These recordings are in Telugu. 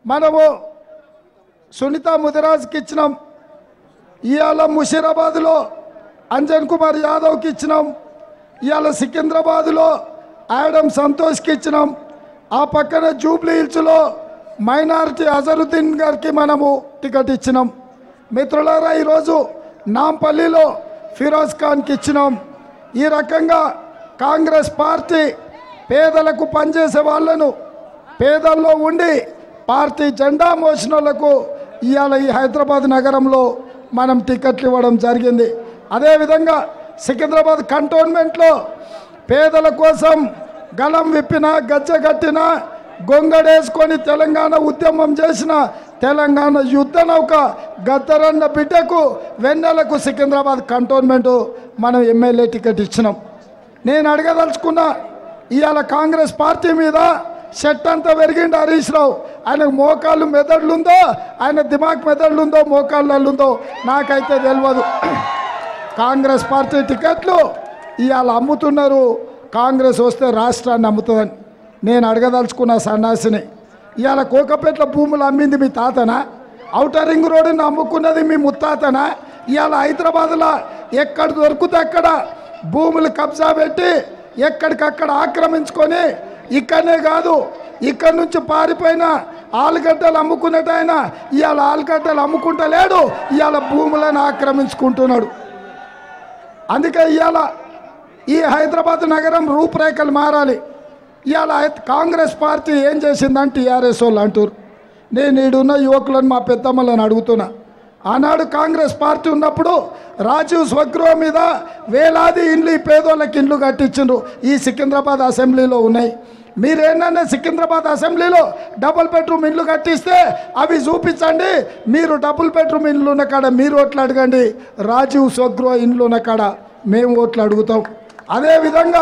మనము సునీత ముదిరాజ్కి ఇచ్చినాం ఇవాళ ముషీరాబాద్లో అంజన్ కుమార్ యాదవ్కి ఇచ్చినాం ఇవాళ సికింద్రాబాద్లో ఆడమ్ సంతోష్కి ఇచ్చినాం ఆ పక్కన జూబ్లీ హిల్స్లో మైనారిటీ అజరుద్దీన్ గారికి మనము టికెట్ ఇచ్చినాం మిత్రులారా ఈరోజు నాంపల్లిలో ఫిరోజ్ ఖాన్కి ఇచ్చినాం ఈ రకంగా కాంగ్రెస్ పార్టీ పేదలకు పనిచేసే వాళ్ళను పేదల్లో ఉండి పార్టీ జెండా మోసిన వాళ్ళకు ఇవాళ ఈ హైదరాబాద్ నగరంలో మనం టికెట్లు ఇవ్వడం జరిగింది అదేవిధంగా సికింద్రాబాద్ కంటోన్మెంట్లో పేదల కోసం గలం విప్పిన గజ్జె కట్టిన గొంగడేసుకొని తెలంగాణ ఉద్యమం చేసిన తెలంగాణ యుద్ధ నౌక గద్దరన్న బిడ్డకు వెన్నెలకు సికింద్రాబాద్ కంటోన్మెంటు మనం ఎమ్మెల్యే టికెట్ ఇచ్చినాం నేను అడగదలుచుకున్నా ఇవాళ కాంగ్రెస్ పార్టీ మీద షర్ట్ అంతా పెరిగిండు హరీష్ రావు ఆయనకు మోకాళ్ళు మెదడులుందో ఆయన దిమాగ్ మెదడులుందో మోకాళ్ళుందో నాకైతే తెలియదు కాంగ్రెస్ పార్టీ టికెట్లు ఇవాళ అమ్ముతున్నారు కాంగ్రెస్ వస్తే రాష్ట్రాన్ని అమ్ముతుందని నేను అడగదలుచుకున్న సన్నాసిని ఇవాళ కోకపేట్ల భూములు అమ్మింది మీ తాతనా ఔటర్ రింగ్ రోడ్డుని అమ్ముకున్నది మీ ముత్తాతనా ఇవాళ హైదరాబాద్లో ఎక్కడ దొరికితే అక్కడ భూములు కబ్జా పెట్టి ఎక్కడికక్కడ ఆక్రమించుకొని ఇక్కడనే కాదు ఇక్కడ నుంచి పారిపోయిన ఆలుగడ్డలు అమ్ముకునేట ఆయన ఇవాళ ఆలుగడ్డలు అమ్ముకుంటలేడు ఇవాళ భూములను ఆక్రమించుకుంటున్నాడు అందుకే ఇవాళ ఈ హైదరాబాద్ నగరం రూపురేఖలు మారాలి ఇవాళ హై- కాంగ్రెస్ పార్టీ ఏం చేసిందని టీఆర్ఎస్ వాళ్ళు అంటారు నేను ఈడున్న యువకులను మా పెద్దమ్మలను అడుగుతున్నా ఆనాడు కాంగ్రెస్ పార్టీ ఉన్నప్పుడు రాజీవ్ స్వగృహం మీద వేలాది ఇండ్లు ఈ పేదోళ్ళకి ఇండ్లు కట్టించిండ్రు ఈ సికింద్రాబాద్ అసెంబ్లీలో ఉన్నాయి మీరేంటంటే సికింద్రాబాద్ అసెంబ్లీలో డబుల్ బెడ్రూమ్ ఇండ్లు కట్టిస్తే అవి చూపించండి మీరు డబుల్ బెడ్రూమ్ ఇండ్లు ఉన్న కాడ మీరు ఓట్లు అడగండి రాజీవ్ స్వగృహ ఇండ్లు ఉన్న కాడ మేము ఓట్లు అడుగుతాం అదేవిధంగా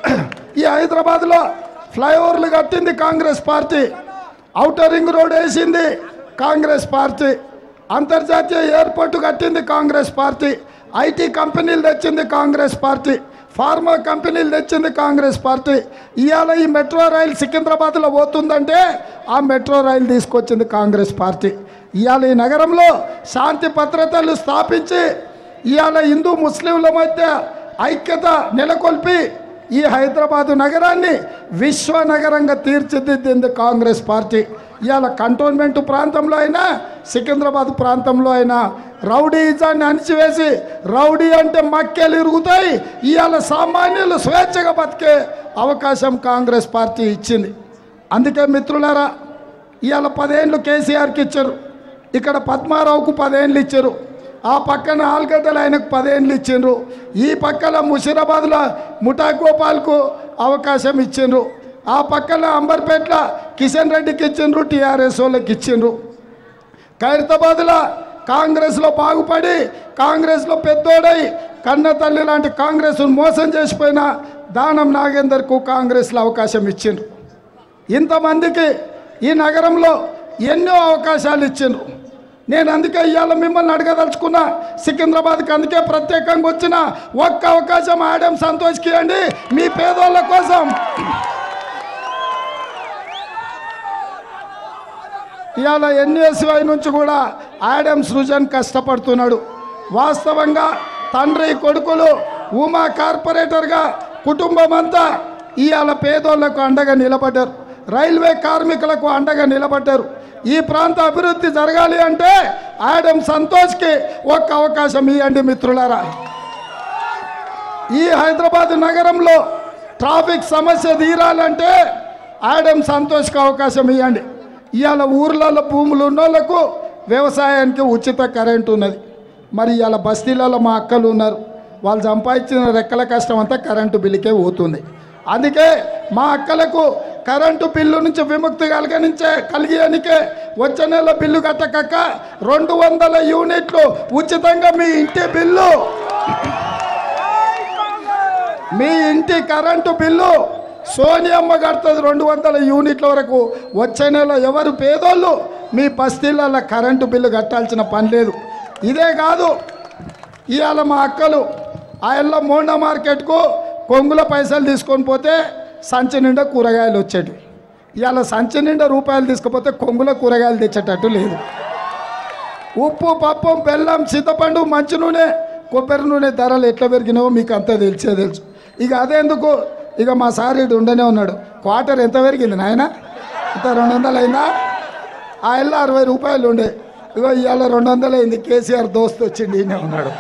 ఈ హైదరాబాద్లో ఫ్లైఓవర్లు కట్టింది Congress party outer ring road వేసింది కాంగ్రెస్ పార్టీ అంతర్జాతీయ ఎయిర్పోర్ట్ కట్టింది కాంగ్రెస్ పార్టీ ఐటీ కంపెనీలు తెచ్చింది కాంగ్రెస్ పార్టీ ఫార్మా కంపెనీలు తెచ్చింది కాంగ్రెస్ పార్టీ ఇవాళ ఈ మెట్రో రైలు సికింద్రాబాద్లో పోతుందంటే ఆ మెట్రో రైలు తీసుకొచ్చింది కాంగ్రెస్ పార్టీ ఇవాళ ఈ నగరంలో శాంతి భద్రతలు స్థాపించి ఇవాళ హిందూ ముస్లింల మధ్య ఐక్యత నెలకొల్పి ఈ హైదరాబాదు నగరాన్ని విశ్వ నగరంగా తీర్చిదిద్దింది కాంగ్రెస్ పార్టీ ఇవాళ కంటోన్మెంట్ ప్రాంతంలో అయినా సికింద్రాబాద్ ప్రాంతంలో అయినా రౌడీజాన్ని అణిచివేసి రౌడీ అంటే మక్కెలు ఇరుగుతాయి ఇవాళ సామాన్యులు స్వేచ్ఛగా బతికే అవకాశం కాంగ్రెస్ పార్టీ ఇచ్చింది అందుకే మిత్రులారా ఇవాళ పదేళ్ళు కేసీఆర్కి ఇచ్చారు ఇక్కడ పద్మారావుకు పదేళ్ళు ఇచ్చారు ఆ పక్కన ఆల్గడ్డలు ఆయనకు పదేళ్ళు ఇచ్చిండ్రు ఈ పక్కన ముషీరాబాద్లో ముఠా గోపాల్కు అవకాశం ఇచ్చిండ్రు ఆ పక్కన అంబర్పేట్ల కిషన్ రెడ్డికి ఇచ్చిండ్రు టీఆర్ఎస్ వాళ్ళకి ఇచ్చిండ్రు ఖైరతాబాద్లో కాంగ్రెస్లో బాగుపడి కాంగ్రెస్లో పెద్దోడై కన్న తల్లి లాంటి కాంగ్రెస్ మోసం చేసిపోయిన దానం నాగేందర్కు కాంగ్రెస్లో అవకాశం ఇచ్చిండ్రు ఇంతమందికి ఈ నగరంలో ఎన్నో అవకాశాలు ఇచ్చిండ్రు నేను అందుకే ఇవాళ మిమ్మల్ని అడగదలుచుకున్నా సికింద్రాబాద్కి అందుకే ప్రత్యేకంగా వచ్చిన ఒక్క అవకాశం ఆడడం సంతోష్కి ఇవ్వండి మీ పేదోళ్ళ కోసం ఇవాళ ఎన్ఎస్వై నుంచి కూడా ఆడమ్ సృజన్ కష్టపడుతున్నాడు వాస్తవంగా తండ్రి కొడుకులు ఉమా కార్పొరేటర్గా కుటుంబం అంతా ఇవాళ పేదోళ్లకు అండగా నిలబడ్డారు రైల్వే కార్మికులకు అండగా నిలబడ్డారు ఈ ప్రాంత అభివృద్ధి జరగాలి అంటే ఆడమ్ సంతోష్కి ఒక్క అవకాశం ఇవ్వండి మిత్రులారా ఈ హైదరాబాద్ నగరంలో ట్రాఫిక్ సమస్య తీరాలంటే ఆడమ్ సంతోష్కి అవకాశం ఇవ్వండి ఇవాళ ఊర్లలో భూములు ఉన్న వాళ్ళకు వ్యవసాయానికి ఉచిత కరెంట్ ఉన్నది మరి ఇవాళ బస్తీలలో మా అక్కలు ఉన్నారు వాళ్ళు సంపాదించిన రెక్కల కష్టం అంతా కరెంటు బిల్లుకే పోతుంది అందుకే మా అక్కలకు కరెంటు బిల్లు నుంచి విముక్తి కలిగనించే కలిగేనికే వచ్చే నెల బిల్లు కట్టకక్క రెండు వందల యూనిట్లు ఉచితంగా మీ ఇంటి బిల్లు మీ ఇంటి కరెంటు బిల్లు సోనియమ్మ కడుతుంది రెండు వందల యూనిట్ల వరకు వచ్చే నెల ఎవరు పేదోళ్ళు మీ బస్తీలలో కరెంటు బిల్లు కట్టాల్సిన పని లేదు ఇదే కాదు ఇవాళ మా అక్కలు ఆయల్ల మోండా మార్కెట్కు కొంగుల పైసలు తీసుకొని పోతే సంచి నిండా కూరగాయలు వచ్చేటివి ఇవాళ సంచి నిండా రూపాయలు తీసుకుపోతే కొంగుల కూరగాయలు తెచ్చేటట్టు లేదు ఉప్పు పప్పు బెల్లం చింతపండు మంచి నూనె కొబ్బరి నూనె ధరలు ఎట్లా పెరిగినావో మీకు అంతా తెలిసే తెలుసు ఇక అదెందుకు ఇక మా సార్ ఇటు ఉండనే ఉన్నాడు క్వార్టర్ ఎంత పెరిగింది నాయన ఇంత రెండు వందలు అయిందా ఆ ఇల్లు అరవై రూపాయలు ఉండే ఇగో ఇవాళ రెండు వందలు అయింది కేసీఆర్ దోస్తు వచ్చిండి ఈయనే ఉన్నాడు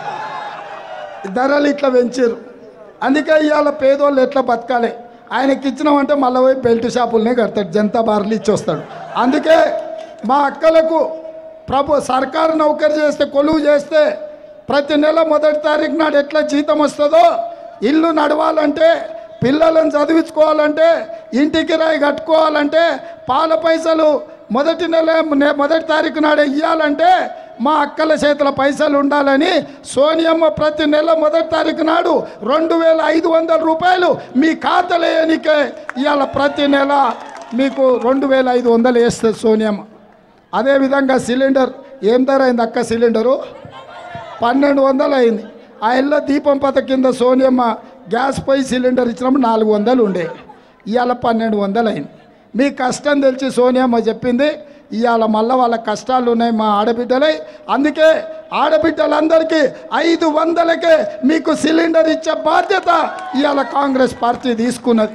ధరలు ఇట్లా పెంచారు అందుకే ఇవాళ పేదోళ్ళు ఎట్లా బతకాలి ఆయనకి ఇచ్చినామంటే మళ్ళీ పోయి బెల్ట్ షాపులనే కడతాడు జనతా బార్లు ఇచ్చి వస్తాడు అందుకే మా అక్కలకు ప్రభు సర్కారు నౌకరీ చేస్తే కొలువు చేస్తే ప్రతి నెల మొదటి తారీఖు నాడు ఎట్లా జీతం వస్తుందో ఇల్లు నడవాలంటే పిల్లలను చదివించుకోవాలంటే ఇంటికి రాయి కట్టుకోవాలంటే పాల పైసలు మొదటి నెల నె- మొదటి తారీఖు నాడు ఇవ్వాలంటే మా అక్కల చేతుల పైసలు ఉండాలని సోనియమ్మ ప్రతి నెల మొదటి తారీఖు నాడు రెండు వేల ఐదు వందల రూపాయలు మీ ఖాతాలో వేయనికే ఇవాళ ప్రతి నెల మీకు రెండు వేల ఐదు వందలు వేస్తుంది సోనియమ్మ అదేవిధంగా సిలిండర్ ఏం ధర అయింది అక్క సిలిండరు పన్నెండు వందలు అయింది ఆ ఇళ్ళ దీపం పథ కింద సోనియమ్మ గ్యాస్ పొయ్యి సిలిండర్ ఇచ్చినప్పుడు నాలుగు వందలు ఉండే ఇవాళ పన్నెండు వందలు అయింది మీ కష్టం తెలిసి సోనియమ్మ చెప్పింది ఇవాళ మళ్ళీ వాళ్ళ కష్టాలు ఉన్నాయి మా ఆడబిడ్డలై అందుకే ఆడబిడ్డలందరికీ ఐదు వందలకే మీకు సిలిండర్ ఇచ్చే బాధ్యత ఇవాళ కాంగ్రెస్ పార్టీ తీసుకున్నది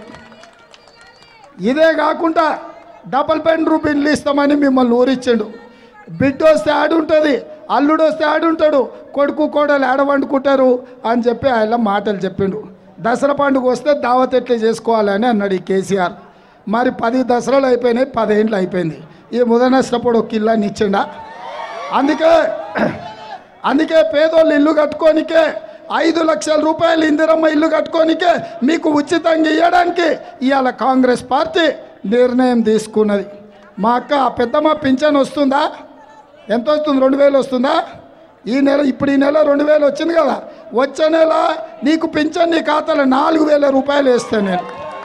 ఇదే కాకుండా డబల్ బెడ్రూమ్ ఇల్లు ఇస్తామని మిమ్మల్ని ఊరిచ్చిండు బిడ్డ వస్తే ఆడుంటుంది అల్లుడు వస్తే ఆడుంటాడు కొడుకు కోడలు ఆడ వండుకుంటారు అని చెప్పి ఆయన మాటలు చెప్పిండు దసరా పండుగ వస్తే దావత్ ఎట్లా చేసుకోవాలని అన్నాడు ఈ కేసీఆర్ మరి పది దసరాలు అయిపోయినాయి పదేండ్లు అయిపోయింది ఈ ముదనష్టప్పుడు ఒక కిల్లాన్ని ఇచ్చిండా అందుకే అందుకే పేదోళ్ళు ఇల్లు కట్టుకోనికే ఐదు లక్షల రూపాయలు ఇందిరమ్మ ఇల్లు కట్టుకోనికే మీకు ఉచితంగా ఇవ్వడానికి ఇవాళ కాంగ్రెస్ పార్టీ నిర్ణయం తీసుకున్నది మా అక్క ఆ పెద్దమ్మ పింఛన్ వస్తుందా ఎంత వస్తుంది రెండు వేలు వస్తుందా ఈ నెల ఇప్పుడు ఈ నెల రెండు వేలు వచ్చింది కదా వచ్చే నెల నీకు పింఛన్ నీ ఖాతాలో నాలుగు వేల రూపాయలు వేస్తాను నేను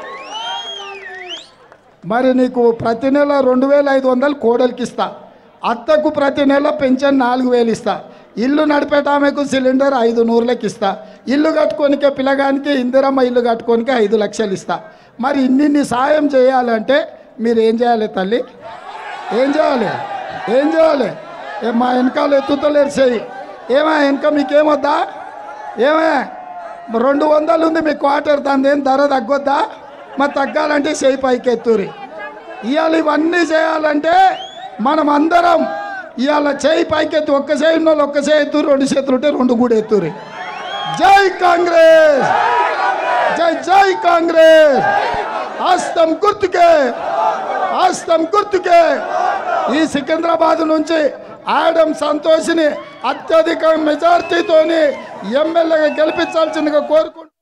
మరి నీకు ప్రతి నెల రెండు వేల ఐదు వందలు కోడలికి ఇస్తా అత్తకు ప్రతి నెల పెన్షన్ నాలుగు వేలు ఇస్తా ఇల్లు నడిపేట ఆమెకు సిలిండర్ ఐదు నూరులకి ఇస్తా ఇల్లు కట్టుకోనికే పిల్లగానికి ఇందిరమ్మ ఇల్లు కట్టుకోనికే ఐదు లక్షలు ఇస్తా మరి ఇన్నిన్ని సాయం చేయాలంటే మీరు ఏం చేయాలి తల్లి ఏం చేయాలి ఏం చేయాలి ఏ మా వెనకాల ఎత్తుతలేరు చెయ్యి ఏమా వెనక మీకేమొద్దా ఏమే రెండు వందలు ఉంది మీ క్వార్టర్ దాని ఏం ధర తగ్గొద్దా మరి తగ్గాలంటే చేయి పైకి ఎత్తురి ఇవాళ ఇవన్నీ చేయాలంటే మనం అందరం ఇవాళ చేయి పైకి ఎత్తు ఒక్క చేయి ఉన్న వాళ్ళు ఒక్క చేయి ఎత్తు రెండు చేతులు ఉంటే రెండు కూడా ఎత్తురి జై కాంగ్రెస్ జై జై కాంగ్రెస్ హస్తం గుర్తుకే హస్తం గుర్తుకే ఈ సికింద్రాబాద్ నుంచి ఆడమ్ సంతోష్ని అత్యధిక మెజార్టీతోని ఎమ్మెల్యేగా గెలిపించాల్సిందిగా కోరుకుంటున్నాను